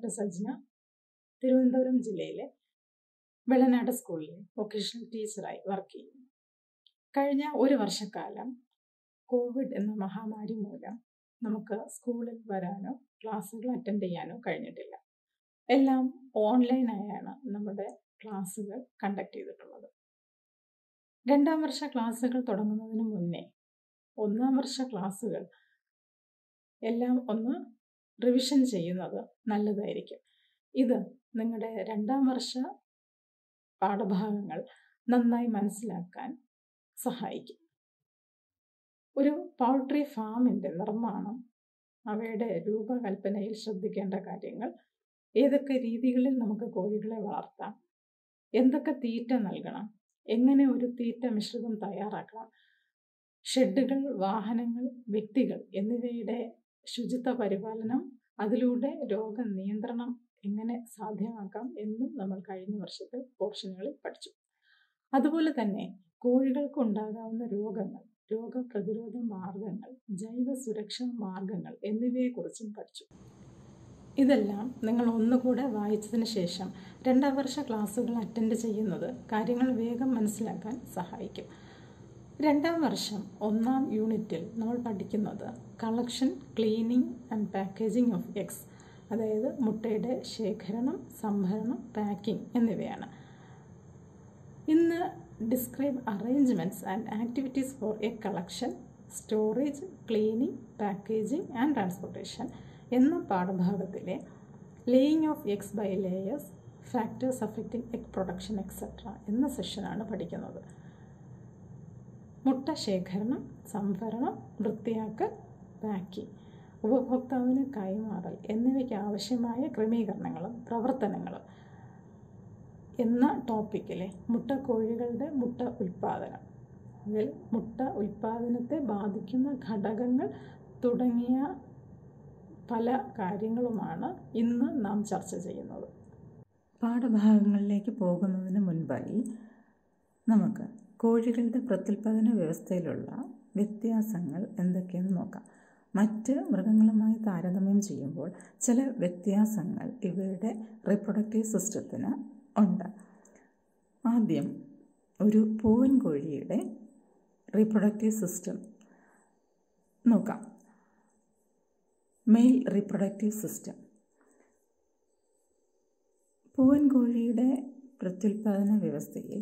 Doctor Sajna Thiruvananthapuram ജില്ലയിലെ വെള്ളനാട് സ്കൂളിൽ vocational ടീച്ചറായി work ചെയ്യുന്നു കഴിഞ്ഞ ഒരു വർഷക്കാലം കോവിഡ് എന്ന മഹാമാരി മൂലം നമുക്ക് സ്കൂളിൽ വരാനോ ക്ലാസ്സുകൾ അറ്റൻഡ് ചെയ്യാനോ കഴിഞ്ഞിട്ടില്ല എല്ലാം ഓൺലൈനായാണ് നമ്മുടെ ക്ലാസ്സുകൾ കണ്ടക്ട് ചെയ്തിട്ടുള്ളത് രണ്ടാം വർഷ ക്ലാസ്സുകൾ തുടങ്ങുന്നതിന് മുന്നേ ഒന്നാം വർഷ ക്ലാസ്സുകൾ എല്ലാം ഒന്ന് റിവിഷൻ ചെയ്യുന്നത് നല്ലതായിരിക്കും ഇത് നിങ്ങളുടെ രണ്ടാം വർഷ പാഠഭാഗങ്ങൾ നന്നായി മനസ്സിലാക്കാൻ സഹായിക്കും ഒരു പൗൾട്രി ഫാമിൻ്റെ നിർമ്മാണം അവയുടെ രൂപകൽപ്പനയിൽ ശ്രദ്ധിക്കേണ്ട കാര്യങ്ങൾ ഏതൊക്കെ രീതികളിൽ നമുക്ക് കോഴികളെ വളർത്താം എന്തൊക്കെ തീറ്റ നൽകണം എങ്ങനെ ഒരു തീറ്റ മിശ്രിതം തയ്യാറാക്കണം ഷെഡുകൾ വാഹനങ്ങൾ വ്യക്തികൾ എന്നിവയുടെ ശുചിത്വ പരിപാലനം അതിലൂടെ രോഗനിയന്ത്രണം എങ്ങനെ സാധ്യമാക്കാം എന്നും നമ്മൾ കഴിഞ്ഞ വർഷത്തെ പോർഷനുകളിൽ പഠിച്ചു അതുപോലെ തന്നെ കോഴികൾക്ക് ഉണ്ടാകാവുന്ന രോഗങ്ങൾ രോഗപ്രതിരോധ മാർഗങ്ങൾ ജൈവ സുരക്ഷാ മാർഗങ്ങൾ എന്നിവയെക്കുറിച്ചും പഠിച്ചു ഇതെല്ലാം നിങ്ങൾ ഒന്നുകൂടെ വായിച്ചതിന് ശേഷം രണ്ടാം വർഷ ക്ലാസ്സുകൾ അറ്റൻഡ് ചെയ്യുന്നത് കാര്യങ്ങൾ വേഗം മനസ്സിലാക്കാൻ സഹായിക്കും രണ്ടാം വർഷം ഒന്നാം യൂണിറ്റിൽ നമ്മൾ പഠിക്കുന്നത് collection cleaning and packaging of eggs അതായത് മുട്ടയുടെ ശേഖരണം സംഭരണം പാക്കിംഗ് എന്നിവയാണ് ഇന്ന് describe arrangements and activities for a collection storage cleaning packaging and transportation എന്ന പാഠഭാഗത്തിലെ laying of eggs by layers factors affecting egg production etcetera എന്ന സെഷനാണ് പഠിക്കുന്നത് മുട്ട ശേഖരണം സംഭരണം വൃത്തിയാക്കൽ പാക്കിംഗ് ഉപഭോക്താവിന് കൈമാറൽ എന്നിവയ്ക്ക് ആവശ്യമായ ക്രമീകരണങ്ങളും പ്രവർത്തനങ്ങളും എന്ന ടോപ്പിക്കിലെ മുട്ടക്കോഴികളുടെ മുട്ട ഉൽപ്പാദനം അതിൽ മുട്ട ഉൽപ്പാദനത്തെ ബാധിക്കുന്ന ഘടകങ്ങൾ തുടങ്ങിയ പല കാര്യങ്ങളുമാണ് ഇന്ന് നാം ചർച്ച ചെയ്യുന്നത് പാഠഭാഗങ്ങളിലേക്ക് പോകുന്നതിന് മുൻപായി നമുക്ക് കോഴികളുടെ പ്രത്യുൽപാദന വ്യവസ്ഥയിലുള്ള വ്യത്യാസങ്ങൾ എന്തൊക്കെയെന്ന് നോക്കാം മറ്റ് മൃഗങ്ങളുമായി താരതമ്യം ചെയ്യുമ്പോൾ ചില വ്യത്യാസങ്ങൾ ഇവയുടെ റീപ്രൊഡക്റ്റീവ് സിസ്റ്റത്തിന് ഉണ്ട് ആദ്യം ഒരു പൂവൻ കോഴിയുടെ റീപ്രൊഡക്റ്റീവ് സിസ്റ്റം നോക്കാം മെയിൽ റീപ്രൊഡക്റ്റീവ് സിസ്റ്റം പൂവൻ കോഴിയുടെ പ്രത്യുൽപാദന വ്യവസ്ഥയിൽ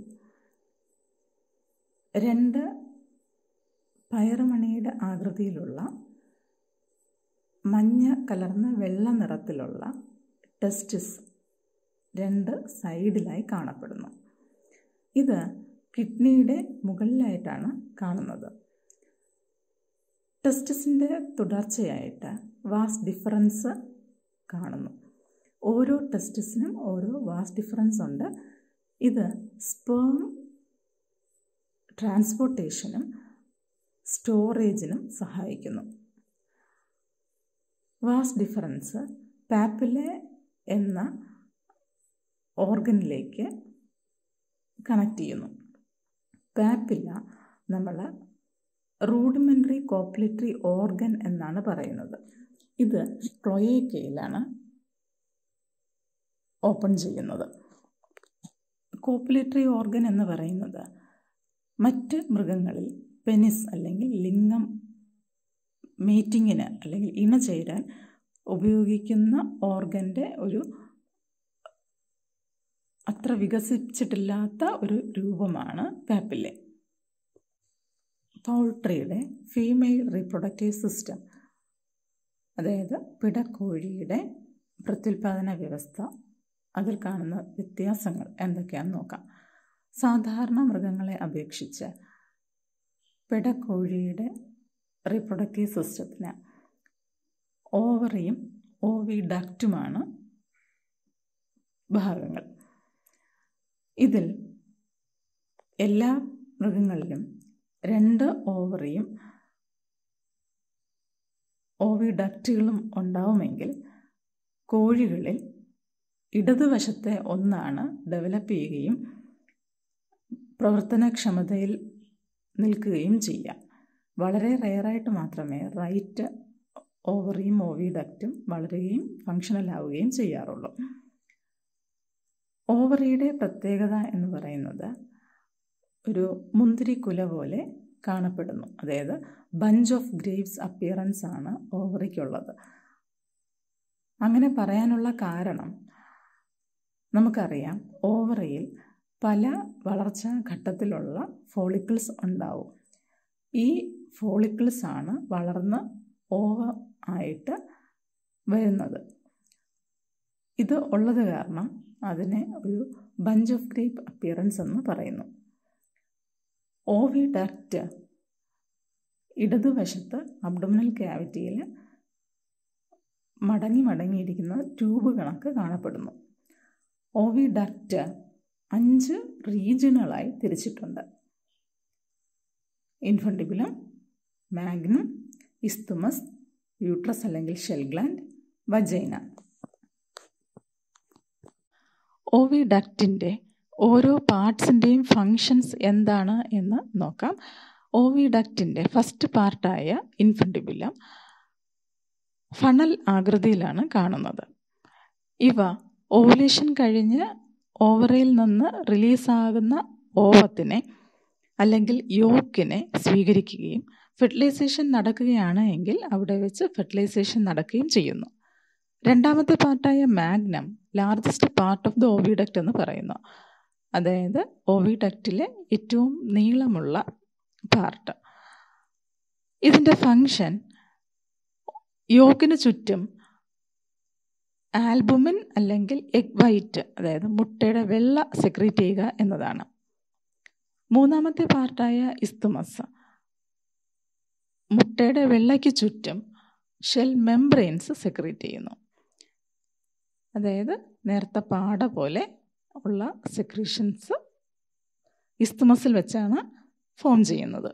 രണ്ട് പയറുമണിയുടെ ആകൃതിയിലുള്ള മഞ്ഞ കലർന്ന വെള്ള നിറത്തിലുള്ള ടെസ്റ്റിസ് രണ്ട് സൈഡിലായി കാണപ്പെടുന്നു ഇത് കിഡ്നിയുടെ മുകളിലായിട്ടാണ് കാണുന്നത് ടെസ്റ്റിസിൻ്റെ തുടർച്ചയായിട്ട് വാസ് ഡിഫറൻസ് കാണുന്നു ഓരോ ടെസ്റ്റിസിനും ഓരോ വാസ് ഡിഫറൻസ് ഉണ്ട് ഇത് സ്പേം ട്രാൻസ്പോർട്ടേഷനും സ്റ്റോറേജിനും സഹായിക്കുന്നു വാസ് ഡിഫറൻസ് പാപ്പിലെ എന്ന ഓർഗനിലേക്ക് കണക്ട് ചെയ്യുന്നു പാപ്പില്ല നമ്മൾ റൂഡിമെൻ്ററി കോപ്പുലേറ്ററി ഓർഗൻ എന്നാണ് പറയുന്നത് ഇത് ക്ലോയേക്കയിലാണ് ഓപ്പൺ ചെയ്യുന്നത് കോപ്പുലേറ്ററി ഓർഗൻ എന്ന് പറയുന്നത് മറ്റ് മൃഗങ്ങളിൽ പെനിസ് അല്ലെങ്കിൽ ലിംഗം മീറ്റിങ്ങിന് അല്ലെങ്കിൽ ഇണ ചേരാൻ ഉപയോഗിക്കുന്ന ഓർഗൻ്റെ ഒരു അത്ര വികസിച്ചിട്ടില്ലാത്ത ഒരു രൂപമാണ് പാപ്പില്ലെ പൗൾട്രിയുടെ ഫീമെയിൽ റീപ്രൊഡക്റ്റീവ് സിസ്റ്റം അതായത് പിടക്കോഴിയുടെ പ്രത്യുൽപാദന വ്യവസ്ഥ അതിൽ കാണുന്ന വ്യത്യാസങ്ങൾ എന്തൊക്കെയാണെന്ന് നോക്കാം സാധാരണ മൃഗങ്ങളെ അപേക്ഷിച്ച് പിടക്കോഴിയുടെ റീപ്രൊഡക്റ്റീവ് സിസ്റ്റത്തിന് ഓവറിയും ഓവിഡക്റ്റുമാണ് ഭാഗങ്ങൾ ഇതിൽ എല്ലാ മൃഗങ്ങളിലും രണ്ട് ഓവറിയും ഓവിഡക്റ്റുകളും ഉണ്ടാവുമെങ്കിൽ കോഴികളിൽ ഇടതുവശത്തെ ഒന്നാണ് ഡെവലപ്പ് ചെയ്യുകയും പ്രവർത്തനക്ഷമതയിൽ നിൽക്കുകയും ചെയ്യാം വളരെ റെയറായിട്ട് മാത്രമേ റൈറ്റ് ഓവറിയും ഓവിഡക്റ്റും വളരുകയും ഫങ്ഷണൽ ആവുകയും ചെയ്യാറുള്ളൂ ഓവറിയുടെ പ്രത്യേകത എന്ന് പറയുന്നത് ഒരു മുന്തിരിക്കുല പോലെ കാണപ്പെടുന്നു അതായത് ബഞ്ച് ഓഫ് ഗ്രേപ്സ് അപ്പിയറൻസ് ആണ് ഓവറിക്കുള്ളത് അങ്ങനെ പറയാനുള്ള കാരണം നമുക്കറിയാം ഓവറിയിൽ പല വളർച്ചാ ഘട്ടത്തിലുള്ള ഫോളിക്കിൾസ് ഉണ്ടാവും ഈ ഫോളിക്കിൾസ് ആണ് വളർന്ന് ഓവ ആയിട്ട് വരുന്നത് ഇത് ഉള്ളത് കാരണം അതിനെ ഒരു ബഞ്ച് ഓഫ് ഗ്രേപ്പ് അപ്പിയറൻസ് എന്ന് പറയുന്നു ഓവിഡക്റ്റ് ഇടതുവശത്ത് അബ്ഡോമിനൽ ക്യാവിറ്റിയിൽ മടങ്ങി മടങ്ങിയിരിക്കുന്ന ട്യൂബ് കണക്ക് കാണപ്പെടുന്നു ഓവിഡക്റ്റ് അഞ്ച് റീജിയനുകളായി തിരിച്ചിട്ടുണ്ട് ഇൻഫണ്ടിബുലം മാഗ്നം ഇസ്തുമസ് യൂട്രസ് അല്ലെങ്കിൽ ഷെൽ ഗ്ലാൻഡ് വജൈന ഓവിഡക്റ്റിൻ്റെ ഓരോ പാർട്സിൻ്റെയും ഫങ്ഷൻസ് എന്താണ് എന്ന് നോക്കാം ഓവിഡക്റ്റിൻ്റെ ഫസ്റ്റ് പാർട്ടായ ഇൻഫണ്ടിബുലം ഫണൽ ആകൃതിയിലാണ് കാണുന്നത് ഇവ ഓവുലേഷൻ കഴിഞ്ഞ് ഓവറയിൽ നിന്ന് റിലീസാകുന്ന ഓവത്തിനെ അല്ലെങ്കിൽ യോക്കിനെ സ്വീകരിക്കുകയും ഫെർട്ടിലൈസേഷൻ നടക്കുകയാണ് എങ്കിൽ അവിടെ വെച്ച് ഫെർട്ടിലൈസേഷൻ നടക്കുകയും ചെയ്യുന്നു രണ്ടാമത്തെ പാർട്ടായ magnum largest part of the oviduct എന്ന് പറയുന്നു അതായത് ഓവിഡക്റ്റിലെ ഏറ്റവും നീളമുള്ള പാർട്ട് ഇതിൻ്റെ ഫങ്ഷൻ യോക്കിന് ചുറ്റും ആൽബുമിൻ അല്ലെങ്കിൽ എഗ് വൈറ്റ് അതായത് മുട്ടയുടെ വെള്ള സെക്രീറ്റ് ചെയ്യുക എന്നതാണ് മൂന്നാമത്തെ പാർട്ടായ ഇസ്തുമസ് മുട്ടയുടെ വെള്ളയ്ക്ക് ചുറ്റും ഷെൽ മെംബ്രെയിൻസ് സെക്രീറ്റ് ചെയ്യുന്നു അതായത് നേരത്തെ പാട പോലെ ഉള്ള സെക്രീഷൻസ് ഇസ്തുമസിൽ വെച്ചാണ് ഫോം ചെയ്യുന്നത്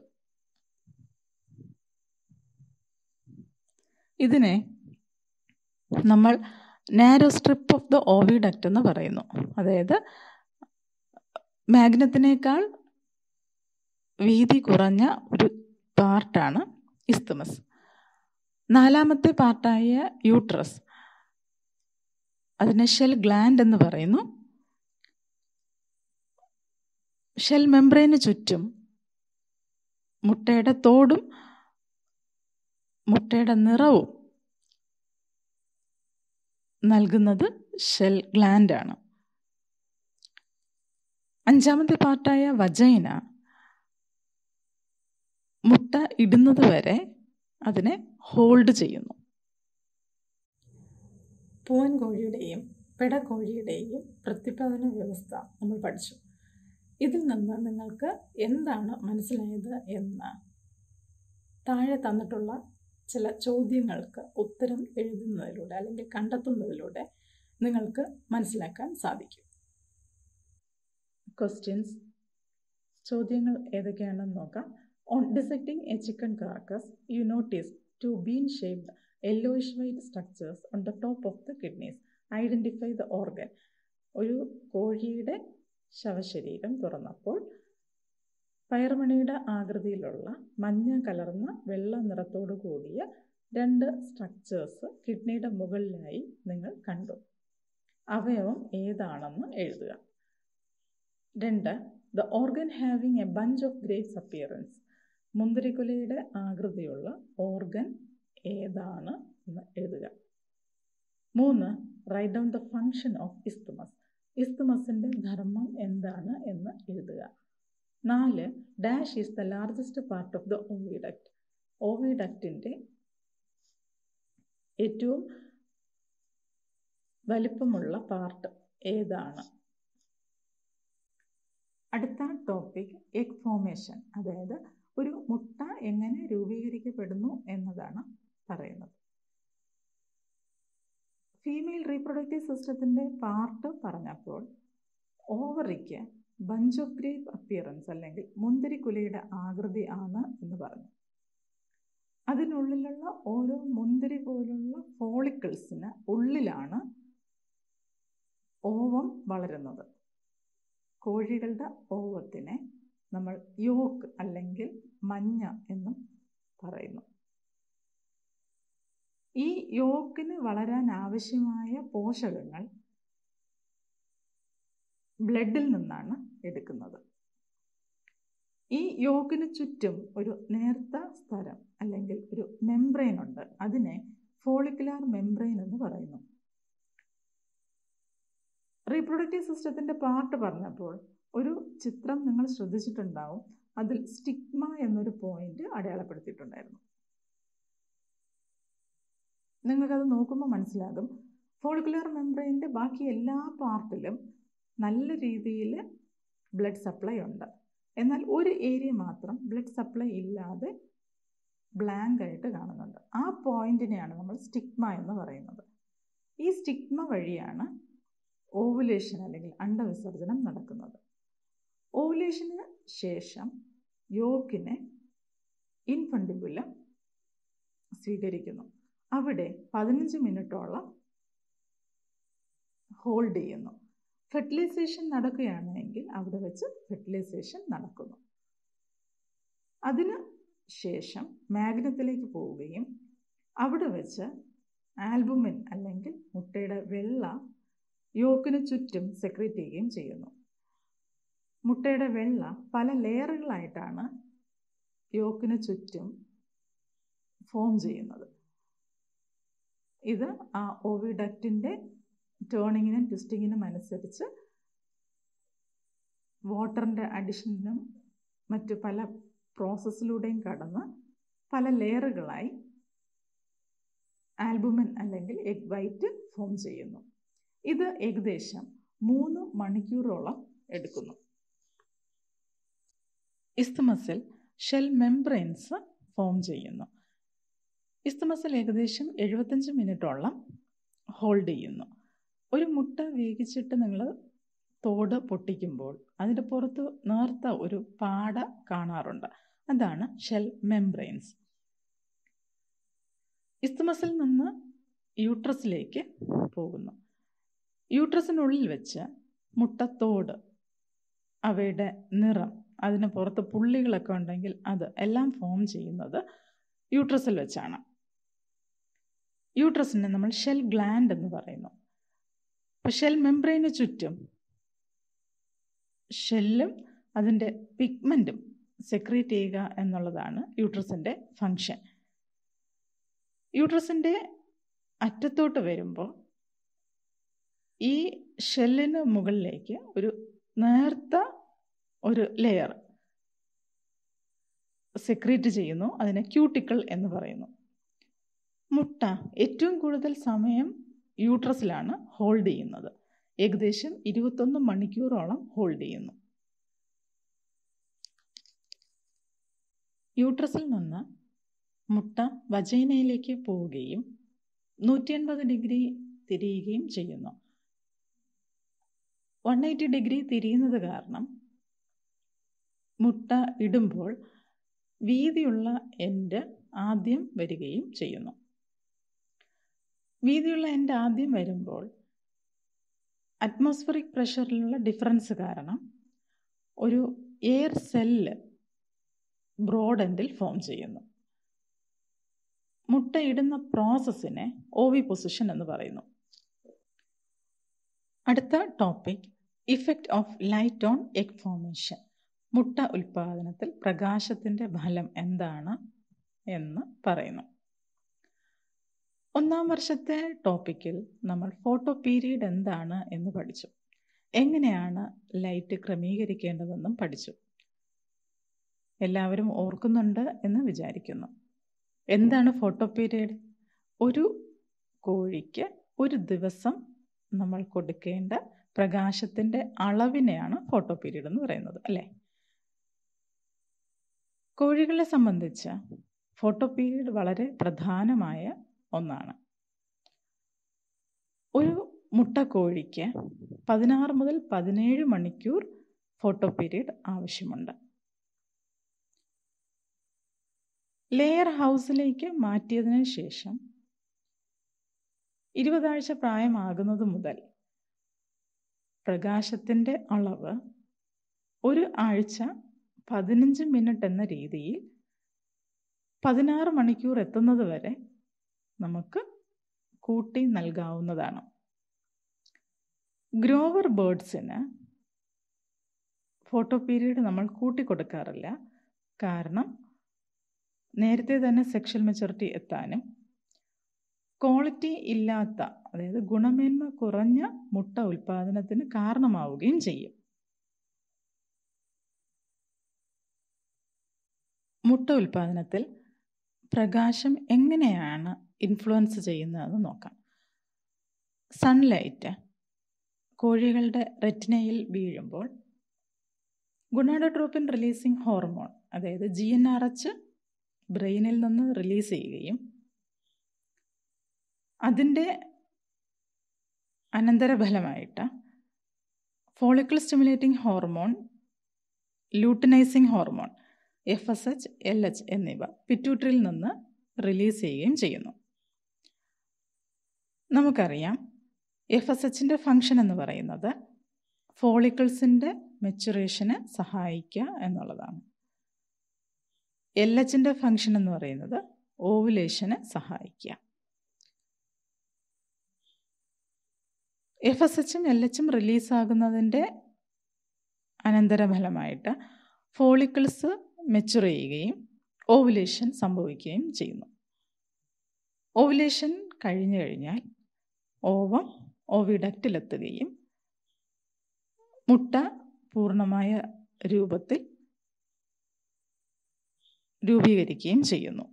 ഇതിനെ നമ്മൾ narrow strip of the oviduct എന്ന് പറയുന്നു അതായത് മാഗ്നത്തിനേക്കാൾ വീതി കുറഞ്ഞ ഒരു പാർട്ടാണ് ഇസ്തുമസ് നാലാമത്തെ പാർട്ടായ യൂട്രസ് അതിനെ ഷെൽ ഗ്ലാൻഡ് എന്ന് പറയുന്നു ഷെൽ മെംബ്രെയിന് ചുറ്റും മുട്ടയുടെ തോടും മുട്ടയുടെ നിറവും നൽകുന്നത് ഷെൽ ഗ്ലാൻഡാണ് അഞ്ചാമത്തെ പാർട്ടായ വജൈന മുട്ട ഇടുന്നത് വരെ അതിനെ ഹോൾഡ് ചെയ്യുന്നു പൂവൻ കോഴിയുടെയും പിടക്കോഴിയുടെയും പ്രത്യുത്പാദന വ്യവസ്ഥ നമ്മൾ പഠിച്ചു ഇതിൽ നിന്ന് നിങ്ങൾക്ക് എന്താണ് മനസ്സിലായത് എന്ന് താഴെ തന്നിട്ടുള്ള ചില ചോദ്യങ്ങൾക്ക് ഉത്തരം എഴുതുന്നതിലൂടെ അല്ലെങ്കിൽ കണ്ടെത്തുന്നതിലൂടെ നിങ്ങൾക്ക് മനസ്സിലാക്കാൻ സാധിക്കും ക്വസ്റ്റ്യൻസ് ചോദ്യങ്ങൾ ഏതൊക്കെയാണെന്ന് നോക്കാം on dissecting a chicken carcass you notice two bean shaped yellowish white structures on the top of the kidneys identify the organ ഒരു കോഴിയുടെ ശവശരീരം തുറന്നപ്പോൾ പയർമണിയുടെ ആകൃതിയിലുള്ള മഞ്ഞ കലർന്ന വെള്ള നിറത്തോടു കൂടിയ രണ്ട് സ്ട്രക്ചേഴ്സ് കിഡ്നിയുടെ മുകളിലായി നിങ്ങൾ കണ്ടു അവയവം ഏതാണെന്ന് എഴുതുക രണ്ട് the organ having a bunch of grapes appearance മുന്തിരിക്കുലയുടെ ആകൃതിയുള്ള ഓർഗൻ ഏതാണ് എന്ന് എഴുതുക മൂന്ന് write down the function of isthmus ഇസ്തുമസിൻ്റെ ധർമ്മം എന്താണ് എന്ന് എഴുതുക നാല് dash is the largest part of the oviduct ഓവിഡക്റ്റിൻ്റെ ഏറ്റവും വലിപ്പമുള്ള പാർട്ട് ഏതാണ് അടുത്ത ടോപ്പിക് എഗ് ഫോമേഷൻ അതായത് ഒരു മുട്ട എങ്ങനെ രൂപീകരിക്കപ്പെടുന്നു എന്നതാണ് പറയുന്നത് ഫീമെയിൽ റീപ്രൊഡക്റ്റീവ് സിസ്റ്റത്തിൻ്റെ പാർട്ട് പറഞ്ഞപ്പോൾ ഓവറിക്ക് ബഞ്ച് ഓഫ് ഗ്രേപ്പ് അപ്പിയറൻസ് അല്ലെങ്കിൽ മുന്തിരിക്കുലയുടെ ആകൃതി ആണ് എന്ന് പറഞ്ഞു അതിനുള്ളിലുള്ള ഓരോ മുന്തിരി പോലുള്ള ഫോളിക്കിൾസിന് ഉള്ളിലാണ് ഓവം വളരുന്നത് കോഴികളുടെ ഓവത്തിനെ നമ്മൾ യോക്ക് അല്ലെങ്കിൽ മഞ്ഞ എന്നും പറയുന്നു ഈ യോക്കിന് വളരാൻ ആവശ്യമായ പോഷകങ്ങൾ ബ്ലഡിൽ നിന്നാണ് എടുക്കുന്നത് ഈ യോക്കിന് ചുറ്റും ഒരു നേർത്ത സ്ഥലം അല്ലെങ്കിൽ ഒരു മെംബ്രെയിൻ ഉണ്ട് അതിനെ ഫോളിക്കുലാർ മെംബ്രെയിൻ എന്ന് പറയുന്നു റീപ്രൊഡക്റ്റീവ് സിസ്റ്റത്തിൻ്റെ പാർട്ട് പറഞ്ഞപ്പോൾ ഒരു ചിത്രം നിങ്ങൾ ശ്രദ്ധിച്ചിട്ടുണ്ടാവും അതിൽ സ്റ്റിഗ്മ എന്നൊരു പോയിന്റ് അടയാളപ്പെടുത്തിയിട്ടുണ്ടായിരുന്നു നിങ്ങൾക്കത് നോക്കുമ്പോൾ മനസ്സിലാകും ഫോളിക്കുലർ മെംബ്രെയിൻ്റെ ബാക്കി എല്ലാ പാർട്ടിലും നല്ല രീതിയിൽ ബ്ലഡ് സപ്ലൈ ഉണ്ട് എന്നാൽ ഒരു ഏരിയ മാത്രം ബ്ലഡ് സപ്ലൈ ഇല്ലാതെ ബ്ലാങ്ക് ആയിട്ട് കാണുന്നുണ്ട് ആ പോയിന്റിനെയാണ് നമ്മൾ സ്റ്റിഗ്മ എന്ന് പറയുന്നത് ഈ സ്റ്റിഗ്മ വഴിയാണ് ഓവുലേഷൻ അല്ലെങ്കിൽ അണ്ടവിസർജനം നടക്കുന്നത് ഓവുലേഷന് ശേഷം യോക്കിനെ ഇൻഫണ്ടിബുലം സ്വീകരിക്കുന്നു അവിടെ പതിനഞ്ച് മിനിറ്റോളം ഹോൾഡ് ചെയ്യുന്നു ഫെർട്ടിലൈസേഷൻ നടക്കുകയാണെങ്കിൽ അവിടെ വെച്ച് ഫെർട്ടിലൈസേഷൻ നടക്കുന്നു അതിന് ശേഷം മാഗ്നത്തിലേക്ക് പോവുകയും അവിടെ വെച്ച് ആൽബുമിൻ അല്ലെങ്കിൽ മുട്ടയുടെ വെള്ള യോക്കിന് ചുറ്റും സെക്രേറ്റ് ചെയ്യുകയും ചെയ്യുന്നു മുട്ടയുടെ വെള്ള പല ലെയറുകളായിട്ടാണ് യോക്കിന് ചുറ്റും ഫോം ചെയ്യുന്നത് ഇത് ആ ഓവിഡക്റ്റിൻ്റെ ടേണിങ്ങിനും ട്വിസ്റ്റിങ്ങിനും അനുസരിച്ച് വാട്ടറിൻ്റെ അഡിഷനും മറ്റു പല പ്രോസസ്സിലൂടെയും കടന്ന് പല ലെയറുകളായി ആൽബുമിൻ അല്ലെങ്കിൽ എഗ് വൈറ്റ് ഫോം ചെയ്യുന്നു ഇത് ഏകദേശം മൂന്ന് മണിക്കൂറോളം എടുക്കുന്നു ഇസ്തമസിൽ ഷെൽ മെംബ്രെയിൻസ് ഫോം ചെയ്യുന്നു ഇസ്തമസിൽ ഏകദേശം എഴുപത്തഞ്ച് മിനിറ്റോളം ഹോൾഡ് ചെയ്യുന്നു ഒരു മുട്ട വേവിച്ചിട്ട് നിങ്ങൾ തോട് പൊട്ടിക്കുമ്പോൾ അതിൻ്റെ പുറത്ത് നേർത്ത ഒരു പാട കാണാറുണ്ട് അതാണ് ഷെൽ മെംബ്രെയിൻസ് ഇസ്തമസിൽ നിന്ന് യൂട്രസിലേക്ക് പോകുന്നു യൂട്രസിനുള്ളിൽ വെച്ച് മുട്ടത്തോട് അവയുടെ നിറം അതിന് പുറത്ത് പുള്ളികളൊക്കെ ഉണ്ടെങ്കിൽ അത് എല്ലാം ഫോം ചെയ്യുന്നത് യൂട്രസിൽ വെച്ചാണ് യൂട്രസിനെ നമ്മൾ ഷെൽ ഗ്ലാൻഡ് എന്ന് പറയുന്നു അപ്പോൾ ഷെൽ മെംബ്രെയിന് ചുറ്റും ഷെല്ലും അതിൻ്റെ പിഗ്മെൻറ്റും സെക്രീറ്റ് ചെയ്യുക എന്നുള്ളതാണ് യൂട്രസിൻ്റെ ഫങ്ഷൻ യൂട്രസിൻ്റെ അറ്റത്തോട്ട് വരുമ്പോൾ ഈ ഷെല്ലിന് മുകളിലേക്ക് ഒരു നേർത്ത ഒരു ലെയർ സെക്രീറ്റ് ചെയ്യുന്നു അതിനെ ക്യൂട്ടിക്കിൾ എന്ന് പറയുന്നു മുട്ട ഏറ്റവും കൂടുതൽ സമയം യൂട്രസിലാണ് ഹോൾഡ് ചെയ്യുന്നത് ഏകദേശം ഇരുപത്തൊന്ന് മണിക്കൂറോളം ഹോൾഡ് ചെയ്യുന്നു യൂട്രസിൽ നിന്ന് മുട്ട വജൈനയിലേക്ക് പോവുകയും നൂറ്റി എൺപത് ഡിഗ്രി തിരിയുകയും ചെയ്യുന്നു വൺ എയ്റ്റി ഡിഗ്രി തിരിയുന്നത് കാരണം മുട്ട ഇടുമ്പോൾ വീതിയുള്ള എൻഡ് ആദ്യം വരികയും ചെയ്യുന്നു വീതിയുള്ള എൻഡ് ആദ്യം വരുമ്പോൾ അറ്റ്മോസ്ഫറിക് പ്രഷറിലുള്ള ഡിഫറൻസ് കാരണം ഒരു എയർ സെല്ല് ബ്രോഡ് എൻഡിൽ ഫോം ചെയ്യുന്നു മുട്ട ഇടുന്ന പ്രോസസ്സിനെ ഓവി പൊസിഷൻ എന്ന് പറയുന്നു അടുത്ത topic effect of light on egg formation മുട്ട ഉൽപ്പാദനത്തിൽ പ്രകാശത്തിൻ്റെ ഫലം എന്താണ് എന്ന് പറയുന്നു ഒന്നാം വർഷത്തെ ടോപ്പിക്കിൽ നമ്മൾ ഫോട്ടോ പീരീഡ് എന്താണ് എന്ന് പഠിച്ചു എങ്ങനെയാണ് ലൈറ്റ് ക്രമീകരിക്കേണ്ടതെന്നും പഠിച്ചു എല്ലാവരും ഓർക്കുന്നുണ്ട് എന്ന് വിചാരിക്കുന്നു എന്താണ് ഫോട്ടോ പീരീഡ് ഒരു കോഴിക്ക് ഒരു ദിവസം നമ്മൾ കൊടുക്കേണ്ട പ്രകാശത്തിൻ്റെ അളവിനെയാണ് ഫോട്ടോ പീരീഡ് എന്ന് പറയുന്നത് അല്ലേ കോഴികളെ സംബന്ധിച്ച് ഫോട്ടോ പീരീഡ് വളരെ പ്രധാനമായ ഒന്നാണ് ഒരു മുട്ടക്കോഴിക്ക് പതിനാറ് മുതൽ പതിനേഴ് മണിക്കൂർ ഫോട്ടോ പീരീഡ് ആവശ്യമുണ്ട് ലെയർ ഹൗസിലേക്ക് മാറ്റിയതിന് ശേഷം ഇരുപതാഴ്ച പ്രായമാകുന്നത് മുതൽ പ്രകാശത്തിൻ്റെ അളവ് ഒരു ആഴ്ച പതിനഞ്ച് മിനിറ്റ് എന്ന രീതിയിൽ പതിനാറ് മണിക്കൂർ എത്തുന്നത് വരെ നമുക്ക് കൂട്ടി നൽകാവുന്നതാണ് ഗ്രോവർ ബേർഡ്സിന് ഫോട്ടോ പീരീഡ് നമ്മൾ കൂട്ടി കൊടുക്കാറില്ല കാരണം നേരത്തെ തന്നെ സെക്ഷൽ മെച്ചൂരിറ്റി എത്താനും ക്വാളിറ്റി ഇല്ലാത്ത അതായത് ഗുണമേന്മ കുറഞ്ഞ മുട്ട ഉൽപ്പാദനത്തിന് കാരണമാവുകയും ചെയ്യും മുട്ട ഉൽപ്പാദനത്തിൽ പ്രകാശം എങ്ങനെയാണ് ഇൻഫ്ലുവൻസ് ചെയ്യുന്നതെന്ന് നോക്കാം സൺലൈറ്റ് കോഴികളുടെ റെറ്റിനയിൽ വീഴുമ്പോൾ ഗുണാഡോട്രോപ്പിൻ റിലീസിങ് ഹോർമോൺ അതായത് ജി എൻ ആർ എച്ച് ബ്രെയിനിൽ നിന്ന് റിലീസ് ചെയ്യുകയും അതിൻ്റെ അനന്തരഫലമായിട്ട് follicle stimulating hormone luteinizing hormone F S H L H എന്നിവ പിറ്റ്യൂട്ടറിയിൽ നിന്ന് റിലീസ് ചെയ്യുകയും ചെയ്യുന്നു നമുക്കറിയാം എഫ് എസ് എച്ചിൻ്റെ ഫങ്ഷൻ എന്ന് പറയുന്നത് ഫോളിക്കിൾസിൻ്റെ മെച്ചുറേഷന് സഹായിക്കുക എന്നുള്ളതാണ് എൽ എച്ചിൻ്റെ ഫങ്ഷൻ എന്ന് പറയുന്നത് ഓവുലേഷന് സഹായിക്കുക എഫ് എസ് എച്ചും എൽ എച്ചും റിലീസാകുന്നതിൻ്റെ അനന്തരഫലമായിട്ട് ഫോളിക്കിൾസ് മെച്ചുർ ചെയ്യുകയും ഓവുലേഷൻ സംഭവിക്കുകയും ചെയ്യുന്നു ഓവുലേഷൻ കഴിഞ്ഞു കഴിഞ്ഞാൽ ഓവം ഓവിഡക്റ്റിലെത്തുകയും മുട്ട പൂർണ്ണമായ രൂപത്തിൽ രൂപീകരിക്കുകയും ചെയ്യുന്നു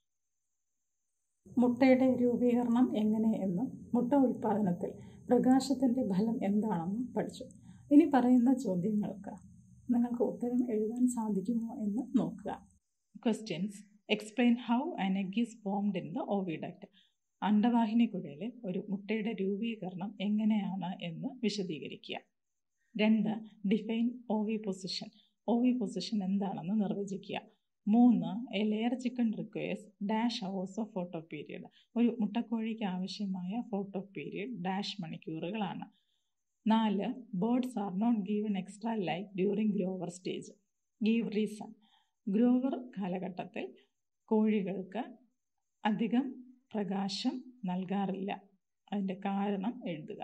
മുട്ടയുടെ രൂപീകരണം എങ്ങനെയെന്നും മുട്ട ഉൽപ്പാദനത്തിൽ പ്രകാശത്തിൻ്റെ ഫലം എന്താണെന്നും പഠിച്ചു ഇനി പറയുന്ന ചോദ്യങ്ങൾക്ക് നിങ്ങൾക്ക് ഉത്തരം എഴുതാൻ സാധിക്കുമോ എന്ന് നോക്കുക questions explain how an egg is formed in the oviduct അണ്ടവാഹിനി കുഴലിൽ ഒരു മുട്ടയുടെ രൂപീകരണം എങ്ങനെയാണ് എന്ന് വിശദീകരിക്കുക രണ്ട് define oviposition oviposition എന്താണെന്ന് നിർവചിക്കുക മൂന്ന് a layer chicken requires dash hours of photoperiod ഒരു മുട്ടക്കോഴിക്ക് ആവശ്യമായ ഫോട്ടോ പീരീഡ് ഡാഷ് മണിക്കൂറുകളാണ് നാല് birds are not given extra light during grower stage give reason grower കാലഘട്ടത്തിൽ കോഴികൾക്ക് അധികം പ്രകാശം നൽകാറില്ല അതിൻ്റെ കാരണം എഴുതുക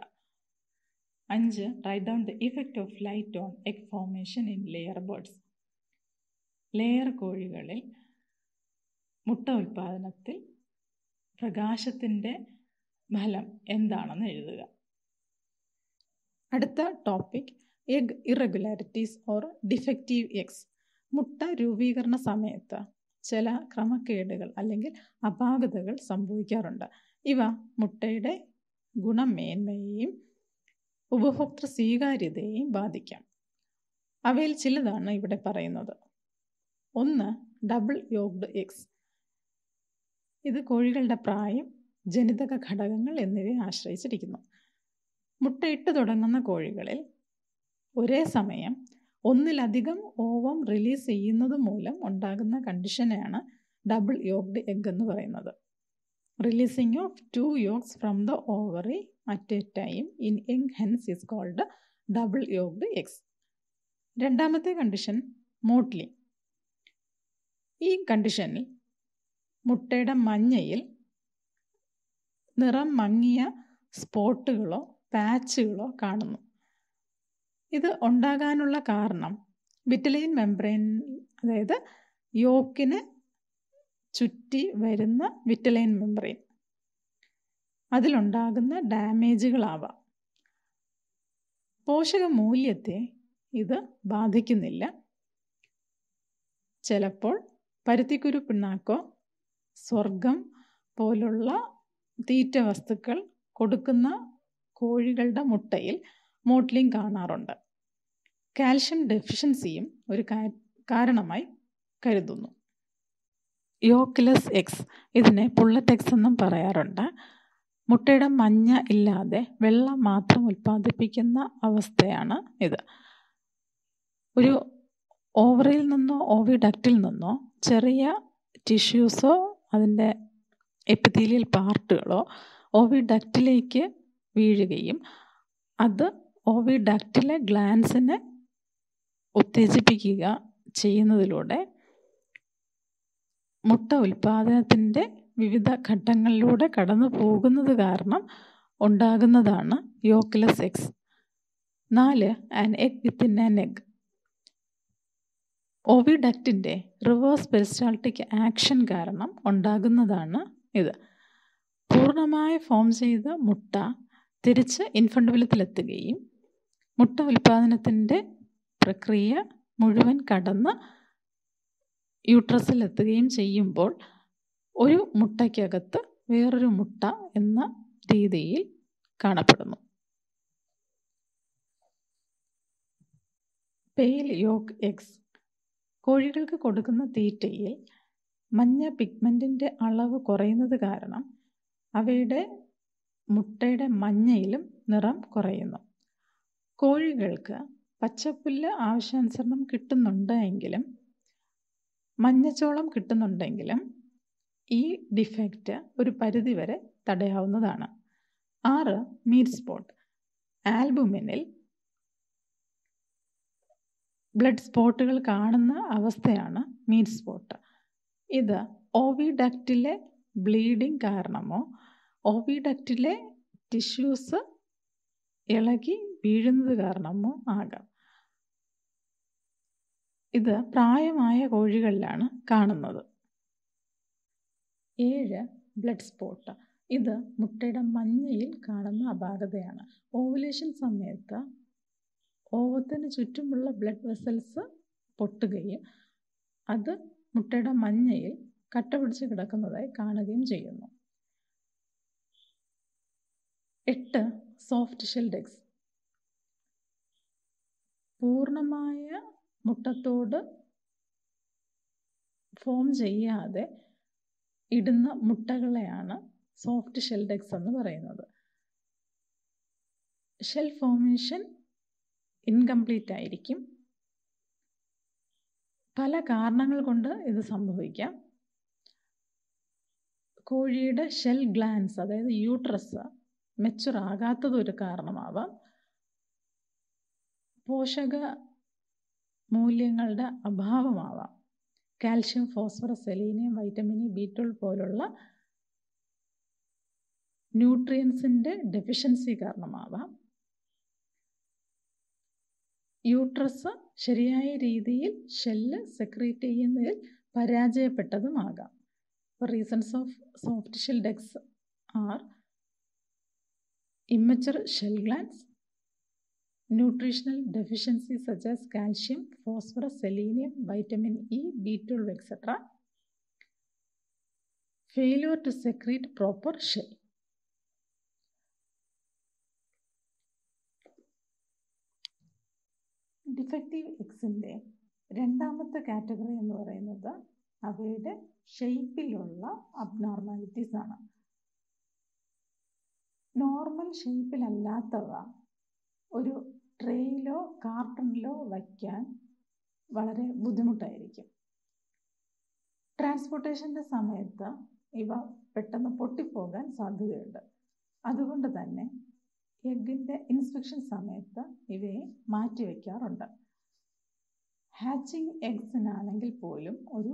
അഞ്ച് right down the effect of light on egg formation in layer birds layer കോഴികളിൽ മുട്ട ഉൽപ്പാദനത്തിൽ പ്രകാശത്തിൻ്റെ ഫലം എന്താണെന്ന് എഴുതുക അടുത്ത topic egg irregularities or defective eggs മുട്ട രൂപീകരണ സമയത്ത് ചില ക്രമക്കേടുകൾ അല്ലെങ്കിൽ അപാകതകൾ സംഭവിക്കാറുണ്ട് ഇവ മുട്ടയുടെ ഗുണമേന്മയെയും ഉപഭോക്തൃ സ്വീകാര്യതയെയും ബാധിക്കാം അവയിൽ ചിലതാണ് ഇവിടെ പറയുന്നത് ഒന്ന് ഡബിൾ യോഗ്ഡ് എഗ്സ് ഇത് കോഴികളുടെ പ്രായം ജനിതക ഘടകങ്ങൾ എന്നിവയെ ആശ്രയിച്ചിരിക്കുന്നു മുട്ടയിട്ട് തുടങ്ങുന്ന കോഴികളിൽ ഒരേ സമയം ഒന്നിലധികം ഓവം റിലീസ് ചെയ്യുന്നത് മൂലം ഉണ്ടാകുന്ന കണ്ടീഷനെയാണ് ഡബിൾ യോഗ്ഡ് എഗ് എന്ന് പറയുന്നത് releasing of two yolks from the ovary at a time in egg hence is called double yolked eggs രണ്ടാമത്തെ കണ്ടീഷൻ മോട്ട്ലിംഗ് ഈ കണ്ടീഷനിൽ മുട്ടയുടെ മഞ്ഞയിൽ നിറം മങ്ങിയ സ്പോട്ടുകളോ പാച്ചുകളോ കാണുന്നു ഇത് ഉണ്ടാകാനുള്ള കാരണം വിറ്റലൈൻ മെംബ്രെയിൻ അതായത് യോക്കിന് ചുറ്റി വരുന്ന വിറ്റലൈൻ മെംബ്രെയിൻ അതിലുണ്ടാകുന്ന ഡാമേജുകളാവാം പോഷക മൂല്യത്തെ ഇത് ബാധിക്കുന്നില്ല ചിലപ്പോൾ പരുത്തിക്കുരു പിണ്ണാക്കോ സ്വർഗം പോലുള്ള തീറ്റ വസ്തുക്കൾ കൊടുക്കുന്ന കോഴികളുടെ മുട്ടയിൽ മോട്ട്ലിംഗ് കാണാറുണ്ട് കാൽഷ്യം ഡെഫിഷ്യൻസിയും ഒരു കാരണമായി കരുതുന്നു യോക്ലസ് എക്സ് ഇതിനെ പുള്ളറ്റ് എക്സ് എന്നും പറയാറുണ്ട് മുട്ടയുടെ മഞ്ഞ ഇല്ലാതെ വെള്ളം മാത്രം ഉൽപ്പാദിപ്പിക്കുന്ന അവസ്ഥയാണ് ഇത് ഒരു ഓവറിൽ നിന്നോ ഓവിഡക്റ്റിൽ നിന്നോ ചെറിയ ടിഷ്യൂസോ അതിൻ്റെ എപ്പിത്തീലിയൽ പാർട്ടുകളോ ഓവിഡക്റ്റിലേക്ക് വീഴുകയും അത് ഓവിഡക്റ്റിലെ ഗ്ലാൻസിനെ ഉത്തേജിപ്പിക്കുക ചെയ്യുന്നതിലൂടെ മുട്ട ഉൽപ്പാദനത്തിൻ്റെ വിവിധ ഘട്ടങ്ങളിലൂടെ കടന്നു പോകുന്നത് കാരണം ഉണ്ടാകുന്നതാണ് യോക്ക്ലെസ് എഗ്സ് നാല് an egg within an egg ഓവിഡക്റ്റിൻ്റെ റിവേഴ്സ് പെരിസ്റ്റാൾട്ടിക് ആക്ഷൻ കാരണം ഉണ്ടാകുന്നതാണ് ഇത് പൂർണ്ണമായി ഫോം ചെയ്ത മുട്ട തിരിച്ച് ഇൻഫണ്ടബിലത്തിലെത്തുകയും മുട്ട ഉൽപ്പാദനത്തിൻ്റെ പ്രക്രിയ മുഴുവൻ കടന്ന് യൂട്രസിലെത്തുകയും ചെയ്യുമ്പോൾ ഒരു മുട്ടയ്ക്കകത്ത് വേറൊരു മുട്ട എന്ന രീതിയിൽ കാണപ്പെടുന്നു പെയിൽ യോക്ക് എഗ്സ് കോഴികൾക്ക് കൊടുക്കുന്ന തീറ്റയിൽ മഞ്ഞ പിഗ്മെൻറ്റിൻ്റെ അളവ് കുറയുന്നത് കാരണം അവയുടെ മുട്ടയുടെ മഞ്ഞയിലും നിറം കുറയുന്നു കോഴികൾക്ക് പച്ചപ്പുല്ല് ആവശ്യാനുസരണം കിട്ടുന്നുണ്ട് എങ്കിലും മഞ്ഞച്ചോളം കിട്ടുന്നുണ്ടെങ്കിലും ഈ ഡിഫക്റ്റ് ഒരു പരിധിവരെ തടയാവുന്നതാണ് ആറ് മീറ്റ് സ്പോട്ട് ആൽബുമിനിൽ ബ്ലഡ് സ്പോട്ടുകൾ കാണുന്ന അവസ്ഥയാണ് മീറ്റ് സ്പോട്ട് ഇത് ഓവിഡക്റ്റിലെ ബ്ലീഡിംഗ് കാരണമോ ഓവിഡക്റ്റിലെ ടിഷ്യൂസ് ഇളകി വീഴുന്നത് കാരണമോ ആകാം ഇത് പ്രായമായ കോഴികളിലാണ് കാണുന്നത് ഏഴ് ബ്ലഡ് സ്പോട്ട് ഇത് മുട്ടയുടെ മഞ്ഞയിൽ കാണുന്ന അപാകതയാണ് ഓവുലേഷൻ സമയത്ത് ഓവത്തിന് ചുറ്റുമുള്ള ബ്ലഡ് വെസൽസ് പൊട്ടുകയും അത് മുട്ടയുടെ മഞ്ഞയിൽ കട്ട പിടിച്ച് കിടക്കുന്നതായി കാണുകയും ചെയ്യുന്നു എട്ട് സോഫ്റ്റ് ഷെൽഡ് എഗ്സ് പൂർണ്ണമായ മുട്ടത്തോട് ഫോം ചെയ്യാതെ ഇടുന്ന മുട്ടകളെയാണ് സോഫ്റ്റ് ഷെൽഡ് എഗ്സ് എന്ന് പറയുന്നത് ഷെൽ ഫോമേഷൻ ഇൻകംപ്ലീറ്റ് ആയിരിക്കും പല കാരണങ്ങൾ കൊണ്ട് ഇത് സംഭവിക്കാം കോഴിയുടെ ഷെൽ ഗ്ലാൻസ് അതായത് യൂട്രസ് മെച്ചുർ ആകാത്തത് ഒരു കാരണമാവാം പോഷക മൂല്യങ്ങളുടെ അഭാവമാവാം calcium phosphorus selenium vitamin E B twelve പോലുള്ള ന്യൂട്രിയൻസിൻ്റെ ഡെഫിഷ്യൻസി കാരണമാവാം യൂട്രസ് ശരിയായ രീതിയിൽ ഷെല്ല് സെക്രീറ്റ് ചെയ്യുന്നതിൽ പരാജയപ്പെട്ടതുമാകാം reasons of soft shell eggs are immature shell glands nutritional deficiencies such as calcium, phosphorus, selenium, vitamin E, B12, etc. Failure to secrete proper shell. Defective എക്സിൻ്റെ രണ്ടാമത്തെ category എന്ന് പറയുന്നത് അവയുടെ ഷെയ്പ്പിലുള്ള abnormalities ആണ് നോർമൽ ഷെയ്പ്പിലല്ലാത്തവ ഒരു ട്രേയിലോ കാർട്ടണിലോ വയ്ക്കാൻ വളരെ ബുദ്ധിമുട്ടായിരിക്കും ട്രാൻസ്പോർട്ടേഷൻ്റെ സമയത്ത് ഇവ പെട്ടെന്ന് പൊട്ടിപ്പോകാൻ സാധ്യതയുണ്ട് അതുകൊണ്ട് തന്നെ എഗ്ഗിൻ്റെ ഇൻസ്പെക്ഷൻ സമയത്ത് ഇവയെ മാറ്റി വയ്ക്കാറുണ്ട് ഹാച്ചിങ് എഗ്സിനാണെങ്കിൽ പോലും ഒരു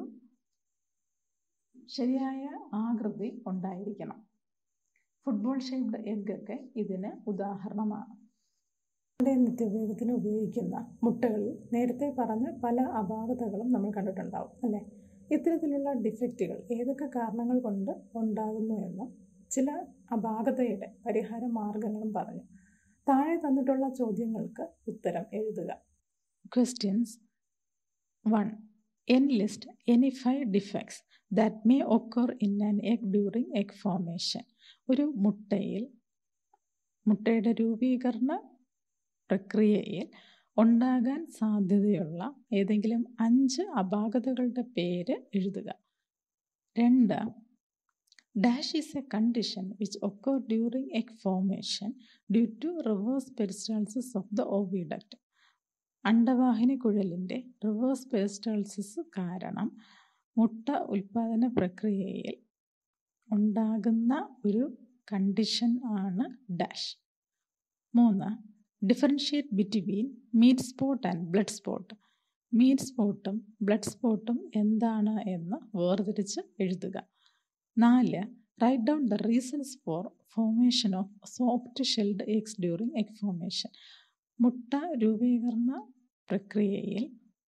ശരിയായ ആകൃതി ഉണ്ടായിരിക്കണം ഫുട്ബോൾ ഷേപ്ഡ് എഗ്ഗൊക്കെ ഇതിന് ഉദാഹരണമാണ് നമ്മുടെ നിത്യോപയോഗത്തിന് ഉപയോഗിക്കുന്ന മുട്ടകളിൽ നേരത്തെ പറഞ്ഞ പല അപാകതകളും നമ്മൾ കണ്ടിട്ടുണ്ടാവും അല്ലേ ഇത്തരത്തിലുള്ള ഡിഫക്റ്റുകൾ ഏതൊക്കെ കാരണങ്ങൾ കൊണ്ട് ഉണ്ടാകുന്നു എന്നും ചില അപാകതയുടെ പരിഹാര മാർഗങ്ങളും പറഞ്ഞു താഴെ തന്നിട്ടുള്ള ചോദ്യങ്ങൾക്ക് ഉത്തരം എഴുതുക ക്വസ്റ്റ്യൻസ് വൺ എൻ list any five defects that may occur in an egg during egg formation ഒരു മുട്ടയിൽ മുട്ടയുടെ രൂപീകരണ പ്രക്രിയയിൽ ഉണ്ടാകാൻ സാധ്യതയുള്ള ഏതെങ്കിലും അഞ്ച് അപാകതകളുടെ പേര് എഴുതുക രണ്ട് dash is a condition which occur during egg formation due to reverse peristalsis of the oviduct അണ്ടവാഹിനി കുഴലിൻ്റെ റിവേഴ്സ് പെരിസ്റ്റാൾസിസ് കാരണം മുട്ട ഉൽപാദന പ്രക്രിയയിൽ ഉണ്ടാകുന്ന ഒരു കണ്ടീഷൻ ആണ് ഡാഷ് മൂന്ന് differentiate between meat spot and blood spot meat സ്പോട്ടും ബ്ലഡ് സ്പോട്ടും എന്താണ് എന്ന് വേർതിരിച്ച് എഴുതുക നാല് write down the reasons for formation of soft shelled eggs during egg formation മുട്ട രൂപീകരണ പ്രക്രിയയിൽ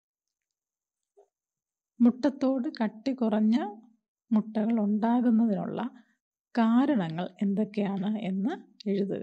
മുട്ടത്തോട് കട്ടി കുറഞ്ഞ മുട്ടകൾ ഉണ്ടാകുന്നതിനുള്ള കാരണങ്ങൾ എന്തൊക്കെയാണ് എന്ന് എഴുതുക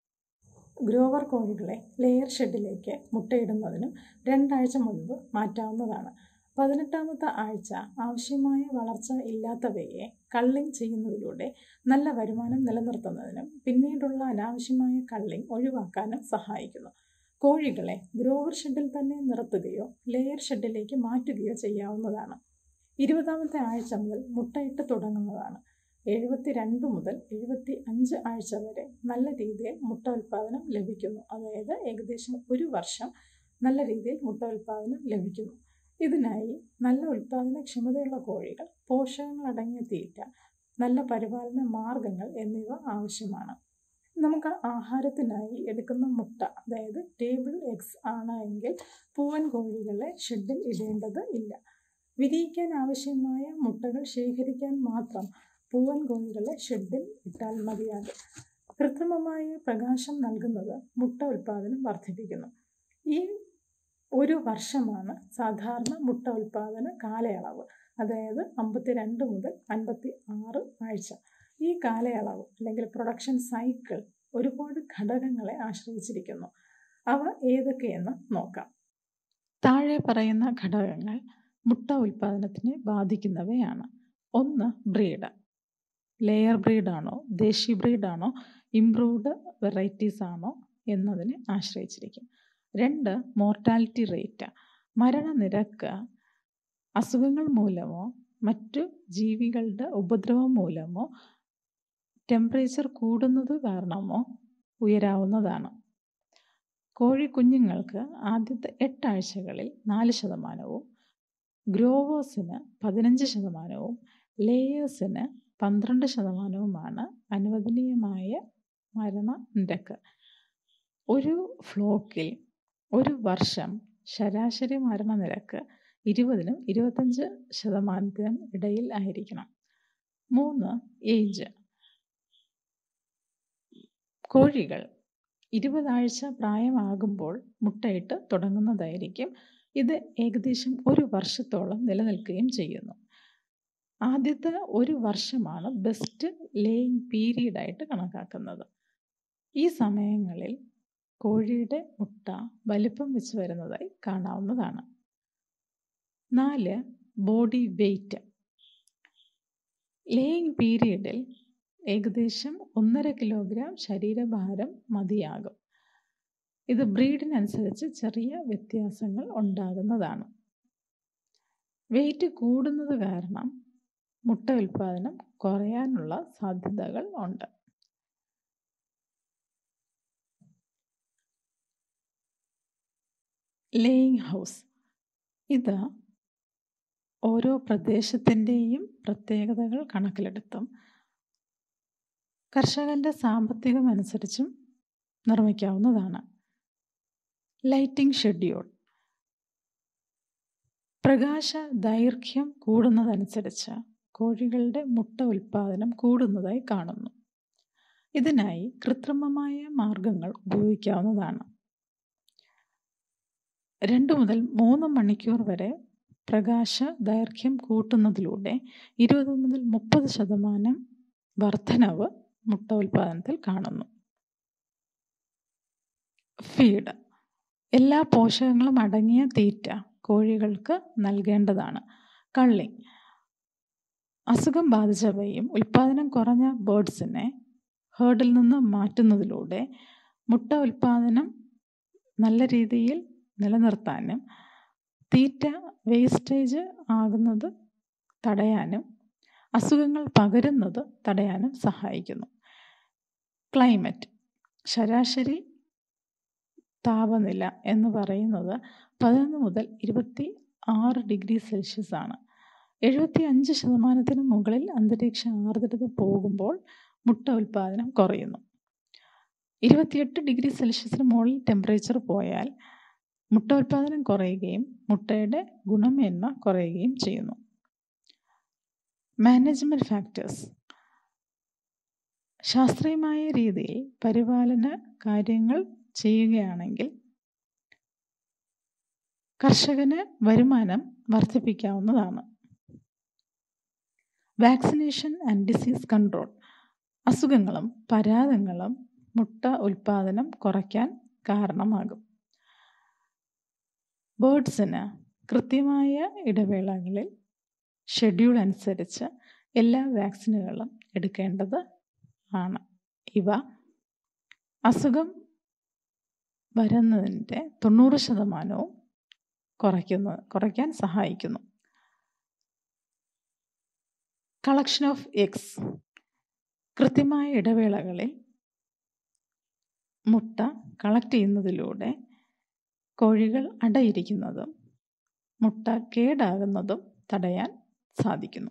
ഗ്രോവർ കോഴികളെ ലെയർ ഷെഡിലേക്ക് മുട്ടയിടുന്നതിനും രണ്ടാഴ്ച മുൻപ് മാറ്റാവുന്നതാണ് പതിനെട്ടാമത്തെ ആഴ്ച ആവശ്യമായ വളർച്ച ഇല്ലാത്തവയെ കള്ളിങ് ചെയ്യുന്നതിലൂടെ നല്ല വരുമാനം നിലനിർത്തുന്നതിനും പിന്നീടുള്ള അനാവശ്യമായ കള്ളിങ് ഒഴിവാക്കാനും സഹായിക്കുന്നു കോഴികളെ ഗ്രോവർ ഷെഡിൽ തന്നെ നിർത്തുകയോ ലെയർ ഷെഡിലേക്ക് മാറ്റുകയോ ചെയ്യാവുന്നതാണ് ഇരുപതാമത്തെ ആഴ്ച മുതൽ മുട്ടയിട്ട് തുടങ്ങുന്നതാണ് എഴുപത്തി രണ്ട് മുതൽ എഴുപത്തി അഞ്ച് ആഴ്ച വരെ നല്ല രീതിയിൽ മുട്ട ഉൽപ്പാദനം ലഭിക്കുന്നു അതായത് ഏകദേശം ഒരു വർഷം നല്ല രീതിയിൽ മുട്ട ഉൽപ്പാദനം ലഭിക്കുന്നു ഇതിനായി നല്ല ഉൽപ്പാദനക്ഷമതയുള്ള കോഴികൾ പോഷകങ്ങൾ അടങ്ങിയ തീറ്റ നല്ല പരിപാലന മാർഗങ്ങൾ എന്നിവ ആവശ്യമാണ് നമുക്ക് ആഹാരത്തിനായി എടുക്കുന്ന മുട്ട അതായത് ടേബിൾ എഗ്സ് ആണ് എങ്കിൽ പൂവൻ കോഴികളെ ഷെഡിൽ ഇടേണ്ടത് ഇല്ല വിരിയിക്കാൻ ആവശ്യമായ മുട്ടകൾ ശേഖരിക്കാൻ മാത്രം പൂവൻ കോഴികളെ ഷെഡിൽ ഇട്ടാൽ മതിയാകും കൃത്രിമമായ പ്രകാശം നൽകുന്നത് മുട്ട ഉൽപ്പാദനം വർദ്ധിപ്പിക്കുന്നു ഈ ഒരു വർഷമാണ് സാധാരണ മുട്ട ഉൽപ്പാദന കാലയളവ് അതായത് അമ്പത്തി രണ്ട് മുതൽ അൻപത്തി ആറ് ആഴ്ച ഈ കാലയളവ് അല്ലെങ്കിൽ പ്രൊഡക്ഷൻ സൈക്കിൾ ഒരുപാട് ഘടകങ്ങളെ ആശ്രയിച്ചിരിക്കുന്നു അവ ഏതൊക്കെയെന്ന് നോക്കാം താഴെ പറയുന്ന ഘടകങ്ങൾ മുട്ട ഉൽപ്പാദനത്തിനെ ബാധിക്കുന്നവയാണ് ഒന്ന് ബ്രീഡ് ലെയർ ബ്രീഡാണോ ദേശി ബ്രീഡാണോ ഇംപ്രൂവ്ഡ് വെറൈറ്റീസ് ആണോ എന്നതിനെ ആശ്രയിച്ചിരിക്കും രണ്ട് മോർട്ടാലിറ്റി റേറ്റ് മരണനിരക്ക് അസുഖങ്ങൾ മൂലമോ മറ്റു ജീവികളുടെ ഉപദ്രവം മൂലമോ ടെമ്പറേച്ചർ കൂടുന്നത് കാരണമോ ഉയരാവുന്നതാണ് കോഴിക്കുഞ്ഞുങ്ങൾക്ക് ആദ്യത്തെ എട്ടാഴ്ചകളിൽ നാല് ശതമാനവും ഗ്രോവേഴ്സിന് പതിനഞ്ച് ശതമാനവും ലേയേഴ്സിന് പന്ത്രണ്ട് ശതമാനവുമാണ് അനുവദനീയമായ മരണനിരക്ക് ഒരു ഫ്ലോക്കിൽ ഒരു വർഷം ശരാശരി മരണനിരക്ക് ഇരുപതിനും ഇരുപത്തഞ്ച് ശതമാനത്തിനും ഇടയിൽ ആയിരിക്കണം മൂന്ന് ഏജ് കോഴികൾ ഇരുപതാഴ്ച പ്രായമാകുമ്പോൾ മുട്ടയിട്ട് തുടങ്ങുന്നതായിരിക്കും ഇത് ഏകദേശം ഒരു വർഷത്തോളം നിലനിൽക്കുകയും ചെയ്യുന്നു ആദ്യത്തെ ഒരു വർഷമാണ് ബെസ്റ്റ് ലേയിങ് പീരീഡായിട്ട് കണക്കാക്കുന്നത് ഈ സമയങ്ങളിൽ കോഴിയുടെ മുട്ട വലിപ്പം വെച്ച് വരുന്നതായി കാണാവുന്നതാണ് നാല് ബോഡി വെയ്റ്റ് ലേയിങ് പീരീഡിൽ ഏകദേശം ഒന്നര കിലോഗ്രാം ശരീരഭാരം മതിയാകും ഇത് ബ്രീഡിനനുസരിച്ച് ചെറിയ വ്യത്യാസങ്ങൾ ഉണ്ടാകുന്നതാണ് വെയിറ്റ് കൂടുന്നത് കാരണം മുട്ട ഉൽപ്പാദനം കുറയാനുള്ള സാധ്യതകൾ ഉണ്ട് ലേയിങ് ഹൗസ് ഇത് ഓരോ പ്രദേശത്തിൻ്റെയും പ്രത്യേകതകൾ കണക്കിലെടുത്തും കർഷകൻ്റെ സാമ്പത്തികമനുസരിച്ചും നിർമ്മിക്കാവുന്നതാണ് ലൈറ്റിംഗ് ഷെഡ്യൂൾ പ്രകാശ ദൈർഘ്യം കൂടുന്നതനുസരിച്ച് കോഴികളുടെ മുട്ട ഉൽപ്പാദനം കൂടുന്നതായി കാണുന്നു ഇതിനായി കൃത്രിമമായ മാർഗങ്ങൾ ഉപയോഗിക്കാവുന്നതാണ് രണ്ട് മുതൽ മൂന്ന് മണിക്കൂർ വരെ പ്രകാശ ദൈർഘ്യം കൂട്ടുന്നതിലൂടെ ഇരുപത് മുതൽ മുപ്പത് ശതമാനം വർധനവ് മുട്ട ഉൽപ്പാദനത്തിൽ കാണുന്നു ഫീഡ് എല്ലാ പോഷകങ്ങളും അടങ്ങിയ തീറ്റ കോഴികൾക്ക് നൽകേണ്ടതാണ് കള്ളിങ് അസുഖം ബാധിച്ചവയും ഉൽപ്പാദനം കുറഞ്ഞ ബേഡ്സിനെ ഹേർഡിൽ നിന്ന് മാറ്റുന്നതിലൂടെ മുട്ട ഉൽപ്പാദനം നല്ല രീതിയിൽ നിലനിർത്താനും തീറ്റ വേസ്റ്റേജ് ആകുന്നത് തടയാനും അസുഖങ്ങൾ പകരുന്നത് തടയാനും സഹായിക്കുന്നു ക്ലൈമറ്റ് ശരാശരി താപനില എന്ന് പറയുന്നത് പതിനൊന്ന് മുതൽ ഇരുപത്തി ആറ് ഡിഗ്രി സെൽഷ്യസ് ആണ് എഴുപത്തി അഞ്ച് ശതമാനത്തിന് മുകളിൽ അന്തരീക്ഷ ആർദ്രത പോകുമ്പോൾ മുട്ട ഉൽപ്പാദനം കുറയുന്നു ഇരുപത്തിയെട്ട് ഡിഗ്രി സെൽഷ്യസിന് മുകളിൽ ടെമ്പറേച്ചർ പോയാൽ മുട്ട ഉൽപ്പാദനം കുറയുകയും മുട്ടയുടെ ഗുണമേന്മ കുറയുകയും ചെയ്യുന്നു മാനേജ്മെൻറ്റ് ഫാക്ടേഴ്സ് ശാസ്ത്രീയമായ രീതിയിൽ പരിപാലന കാര്യങ്ങൾ ചെയ്യുകയാണെങ്കിൽ കർഷകന് വരുമാനം വർദ്ധിപ്പിക്കാവുന്നതാണ് വാക്സിനേഷൻ ആൻഡ് ഡിസീസ് കൺട്രോൾ അസുഖങ്ങളും പരാതങ്ങളും മുട്ട ഉൽപ്പാദനം കുറയ്ക്കാൻ കാരണമാകും ബേഡ്സിന് കൃത്യമായ ഇടവേളകളിൽ ഷെഡ്യൂൾ അനുസരിച്ച് എല്ലാ വാക്സിനുകളും എടുക്കേണ്ടത് ആണ് ഇവ അസുഖം വരുന്നതിൻ്റെ തൊണ്ണൂറ് ശതമാനവും കുറയ്ക്കുന്ന കുറയ്ക്കാൻ സഹായിക്കുന്നു കളക്ഷൻ ഓഫ് എഗ്സ് കൃത്യമായ ഇടവേളകളിൽ മുട്ട കളക്ട് ചെയ്യുന്നതിലൂടെ കോഴികൾ അടയിരിക്കുന്നതും മുട്ട കേടാകുന്നതും തടയാൻ സാധിക്കുന്നു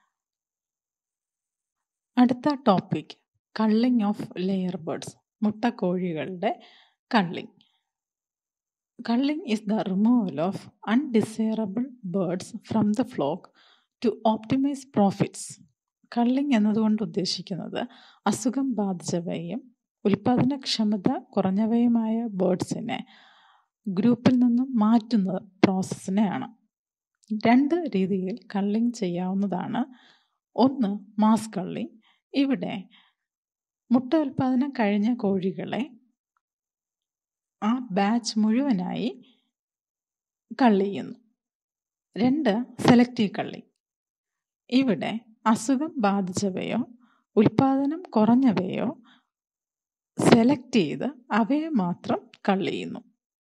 അടുത്ത topic culling of layer birds മുട്ടക്കോഴികളുടെ culling culling is the removal of undesirable birds from the flock to optimize profits culling എന്നതുകൊണ്ട് ഉദ്ദേശിക്കുന്നത് അസുഖം ബാധിച്ചവയും ഉൽപാദനക്ഷമത കുറഞ്ഞവയുമായ ബേർഡ്സിനെ ഗ്രൂപ്പിൽ നിന്നും മാറ്റുന്ന പ്രോസസ്സിനെയാണ് രണ്ട് രീതിയിൽ കള്ളിങ് ചെയ്യാവുന്നതാണ് ഒന്ന് മാസ് കള്ളിങ് ഇവിടെ മുട്ട ഉൽപാദനം കഴിഞ്ഞ കോഴികളെ ആ ബാച്ച് മുഴുവനായി കള്ളി ചെയ്യുന്നു രണ്ട് സെലക്റ്റീവ് കള്ളി ഇവിടെ അസുഖം ബാധിച്ചവയോ ഉൽപാദനം കുറഞ്ഞവയോ സെലക്ട് ചെയ്ത് അവയെ മാത്രം കള്ളി ചെയ്യുന്നു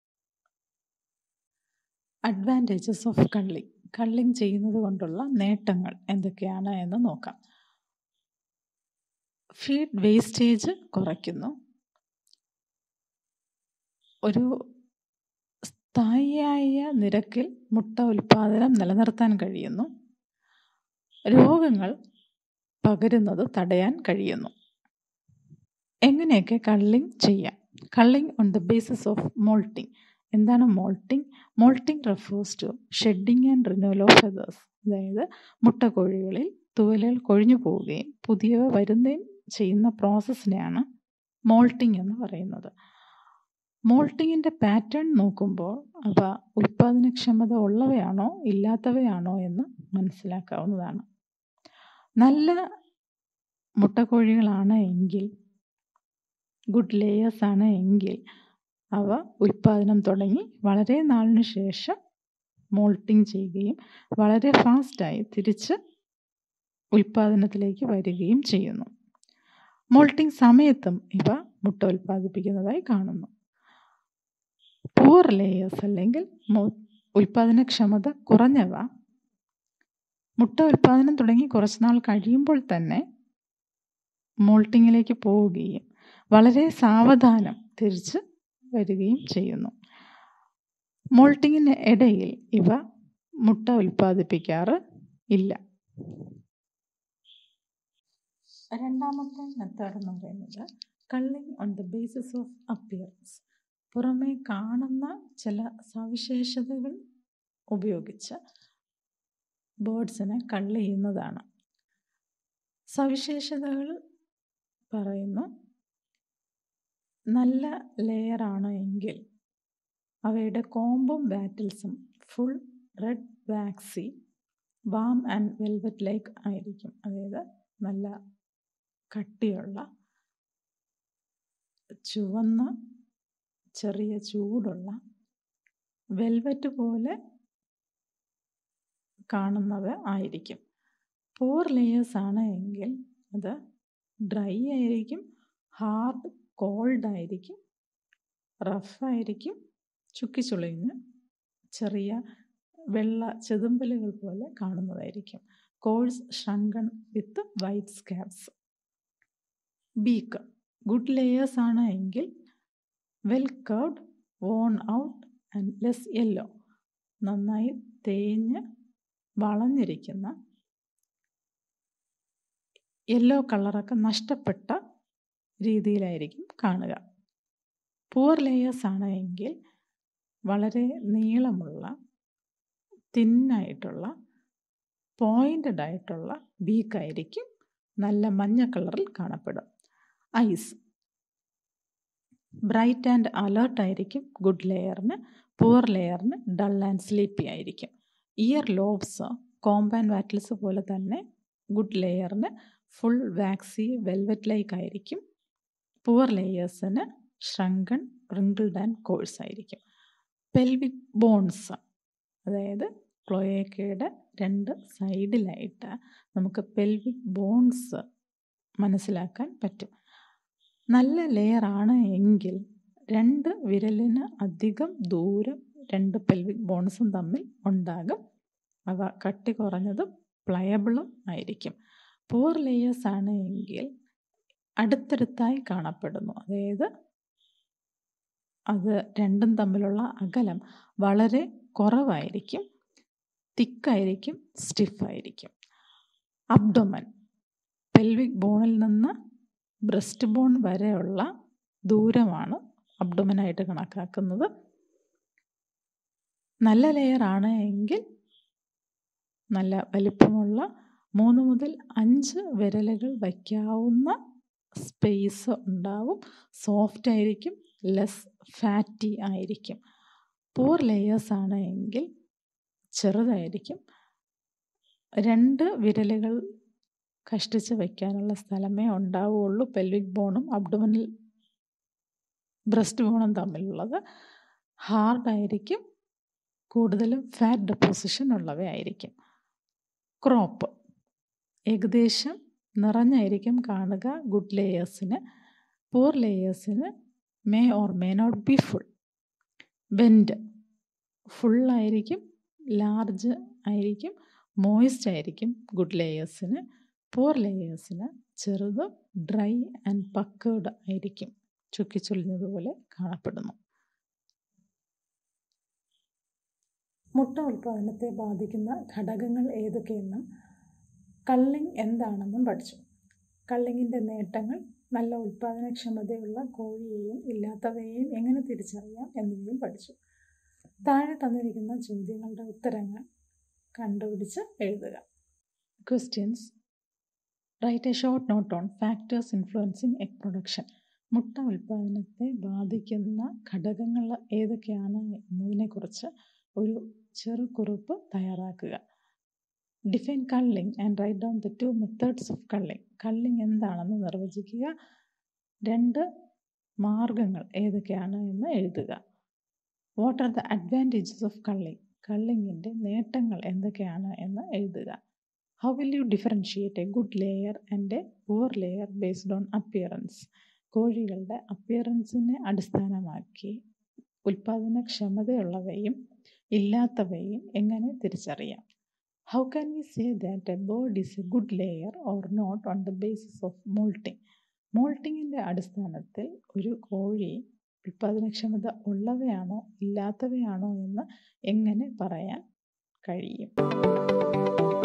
അഡ്വാൻറ്റേജസ് ഓഫ് കള്ളിങ് കള്ളിങ് ചെയ്യുന്നത് കൊണ്ടുള്ള നേട്ടങ്ങൾ എന്തൊക്കെയാണ് എന്ന് നോക്കാം ഫീഡ് വേസ്റ്റേജ് കുറയ്ക്കുന്നു ഒരു സ്ഥായിയായ നിരക്കിൽ മുട്ട ഉൽപ്പാദനം നിലനിർത്താൻ കഴിയുന്നു രോഗങ്ങൾ പകരുന്നത് തടയാൻ കഴിയുന്നു എങ്ങനെയൊക്കെ കള്ളിങ് ചെയ്യാം culling on the basis of moulting എന്താണ് moulting moulting refers to shedding and renewal of feathers അതായത് മുട്ടക്കോഴികളിൽ തൂവലുകൾ കൊഴിഞ്ഞു പോവുകയും പുതിയവ വരുന്നതും ചെയ്യുന്ന പ്രോസസ്സിനെയാണ് മോൾട്ടിങ് എന്ന് പറയുന്നത് മോൾട്ടിങ്ങിൻ്റെ പാറ്റേൺ നോക്കുമ്പോൾ അവ ഉൽപ്പാദനക്ഷമത ഉള്ളവയാണോ ഇല്ലാത്തവയാണോ എന്ന് മനസ്സിലാക്കാവുന്നതാണ് നല്ല മുട്ടക്കോഴികളാണ് എങ്കിൽ ഗുഡ് ലേയേഴ്സ് ആണ് എങ്കിൽ അവ ഉൽപ്പാദനം തുടങ്ങി വളരെ നാളിന് ശേഷം മോൾട്ടിങ് ചെയ്യുകയും വളരെ ഫാസ്റ്റായി തിരിച്ച് ഉൽപ്പാദനത്തിലേക്ക് വരികയും ചെയ്യുന്നു മോൾട്ടിങ് സമയത്തും ഇവ മുട്ട ഉൽപ്പാദിപ്പിക്കുന്നതായി കാണുന്നു പൂർ ലേയേഴ്സ് അല്ലെങ്കിൽ ഉൽപ്പാദനക്ഷമത കുറഞ്ഞവ മുട്ട ഉൽപ്പാദനം തുടങ്ങി കുറച്ച് നാൾ കഴിയുമ്പോൾ തന്നെ മോൾട്ടിങ്ങിലേക്ക് പോവുകയും വളരെ സാവധാനം തിരിച്ച് വരികയും ചെയ്യുന്നു മോൾട്ടിങ്ങിന് ഇടയിൽ ഇവ മുട്ട ഉൽപ്പാദിപ്പിക്കാറ് ഇല്ല രണ്ടാമത്തെ മെത്തേഡ് എന്ന് പറയുന്നത് culling on the basis of appearance പുറമേ കാണുന്ന ചില സവിശേഷതകൾ ഉപയോഗിച്ച് ബേർഡ്സിനെ കള്ളി ചെയ്യുന്നതാണ് സവിശേഷതകൾ പറയുന്നു നല്ല ലെയറാണ് എങ്കിൽ അവയുടെ കോമ്പും ബാറ്റിൽസും full red waxy warm and velvet like ആയിരിക്കും അതായത് നല്ല കട്ടിയുള്ള ചുവന്ന ചെറിയ ചൂടുള്ള വെൽവെറ്റ് പോലെ കാണുന്നവ ആയിരിക്കും ഫോർ ലെയേഴ്സ് ആണ് എങ്കിൽ അത് ഡ്രൈ ആയിരിക്കും ഹാർഡ് കോൾഡ് ആയിരിക്കും റഫായിരിക്കും ചുക്കിച്ചുളിഞ്ഞ് ചെറിയ വെള്ള ചെതുമ്പലുകൾ പോലെ കാണുന്നതായിരിക്കും coarse shrunken with white scabs beak good layers ആണ് എങ്കിൽ well curved worn out and less yellow നന്നായി തേഞ്ഞ് വളഞ്ഞിരിക്കുന്ന യെല്ലോ കളറൊക്കെ നഷ്ടപ്പെട്ട രീതിയിലായിരിക്കും കാണുക പൂർ ലെയേഴ്സ് ആണ് എങ്കിൽ വളരെ നീളമുള്ള തിന്നായിട്ടുള്ള പോയിൻറ്റഡ് ആയിട്ടുള്ള ബീക്കായിരിക്കും നല്ല മഞ്ഞ കളറിൽ കാണപ്പെടും ഐസ് ബ്രൈറ്റ് ആൻഡ് അലേർട്ട് ആയിരിക്കും ഗുഡ് ലെയറിന് പുവർ ലെയറിന് ഡൾ ആൻഡ് സ്ലീപ്പി ആയിരിക്കും ഇയർ ലോബ്സ് കോമ്പാൻ വാറ്റിൽസ് പോലെ തന്നെ ഗുഡ് ലെയറിന് ഫുൾ വാക്സി വെൽവെറ്റ് ലൈക്ക് ആയിരിക്കും പുവർ ലെയേഴ്സിന് ഷ്രങ്കൺ റിങ്കിൾഡ് ആൻഡ് കോഴ്സ് ആയിരിക്കും പെൽവിക് ബോൺസ് അതായത് ക്ലോയേക്കയുടെ രണ്ട് സൈഡിലായിട്ട് നമുക്ക് പെൽവിക് ബോൺസ് മനസ്സിലാക്കാൻ പറ്റും നല്ല ലെയർ ആണ് എങ്കിൽ രണ്ട് വിരലിന് അധികം ദൂരം രണ്ട് പെൽവിക് ബോൺസും തമ്മിൽ ഉണ്ടാകും അവ കട്ടി കുറഞ്ഞതും പ്ലയബിളും ആയിരിക്കും പുവർ ലെയേഴ്സ് ആണ് എങ്കിൽ അടുത്തടുത്തായി കാണപ്പെടുന്നു അതായത് അത് രണ്ടും തമ്മിലുള്ള അകലം വളരെ കുറവായിരിക്കും തിക്കായിരിക്കും സ്റ്റിഫായിരിക്കും അബ്ഡൊമൻ പെൽവിക് ബോണിൽ നിന്ന് ബ്രസ്റ്റ് ബോൺ വരെയുള്ള ദൂരമാണ് അബ്ഡൊമനായിട്ട് കണക്കാക്കുന്നത് നല്ല ലെയർ ആണ് എങ്കിൽ നല്ല വലിപ്പമുള്ള മൂന്ന് മുതൽ അഞ്ച് വിരലുകൾ വയ്ക്കാവുന്ന സ്പേസ് ഉണ്ടാവും സോഫ്റ്റ് ആയിരിക്കും ലെസ് ഫാറ്റി ആയിരിക്കും പോർ ലെയേഴ്സ് ആണ് എങ്കിൽ ചെറുതായിരിക്കും രണ്ട് വിരലുകൾ കഷ്ടിച്ച് വയ്ക്കാനുള്ള സ്ഥലമേ ഉണ്ടാവുകയുള്ളൂ പെൽവിക് ബോണും അബ്ഡോമിനൽ ബ്രസ്റ്റ് ബോണും തമ്മിലുള്ളത് ഹാർഡായിരിക്കും കൂടുതലും ഫാറ്റ് ഡെപ്പോസിഷൻ ഉള്ളവയായിരിക്കും ക്രോപ്പ് ഏകദേശം നിറഞ്ഞായിരിക്കും കാണുക ഗുഡ് ലെയേഴ്സിന് പൂർ ലെയേഴ്സിന് may or may not be full vent ഫുള്ളായിരിക്കും ലാർജ് ആയിരിക്കും മോയിസ്റ്റ് ആയിരിക്കും ഗുഡ് ലെയേഴ്സിന് പൂർ ലെയേഴ്സിന് ചെറുതും ഡ്രൈ ആൻഡ് പക്കേർഡ് ആയിരിക്കും ചുക്കിച്ചൊളിഞ്ഞതുപോലെ കാണപ്പെടുന്നു മുട്ട ഉൽപ്പാദനത്തെ ബാധിക്കുന്ന ഘടകങ്ങൾ ഏതൊക്കെയെന്നും കള്ളിങ് എന്താണെന്നും പഠിച്ചു കള്ളിങ്ങിൻ്റെ നേട്ടങ്ങൾ നല്ല ഉൽപ്പാദനക്ഷമതയുള്ള കോഴിയെയും ഇല്ലാത്തവയെയും എങ്ങനെ തിരിച്ചറിയാം എന്നിവയും പഠിച്ചു താഴെ തന്നിരിക്കുന്ന ചോദ്യങ്ങളുടെ ഉത്തരങ്ങൾ കണ്ടുപിടിച്ച് എഴുതുക questions write a short note on factors influencing egg production മുട്ട ഉൽപ്പാദനത്തെ ബാധിക്കുന്ന ഘടകങ്ങൾ ഏതൊക്കെയാണ് എന്നതിനെക്കുറിച്ച് ഒരു ചെറുകുറിപ്പ് തയ്യാറാക്കുക define culling and write down the two methods of culling culling എന്താണെന്ന് നിർവചിക്കുക രണ്ട് മാർഗങ്ങൾ ഏതൊക്കെയാണ് എന്ന് എഴുതുക what are the advantages of culling കള്ളിങ്ങിൻ്റെ നേട്ടങ്ങൾ എന്തൊക്കെയാണ് എന്ന് എഴുതുക how will you differentiate a good layer and a poor layer based on appearance കോഴികളുടെ അപ്പിയറൻസിനെ അടിസ്ഥാനമാക്കി ഉൽപ്പാദനക്ഷമതയുള്ളവയും ഇല്ലാത്തവയും എങ്ങനെ തിരിച്ചറിയാം how can we say that a bird is a good layer or not on the basis of moulting മോൾട്ടിങ്ങിൻ്റെ അടിസ്ഥാനത്തിൽ ഒരു കോഴി ഉൽപ്പാദനക്ഷമത ഉള്ളവയാണോ ഇല്ലാത്തവയാണോ എന്ന് എങ്ങനെ പറയാൻ കഴിയും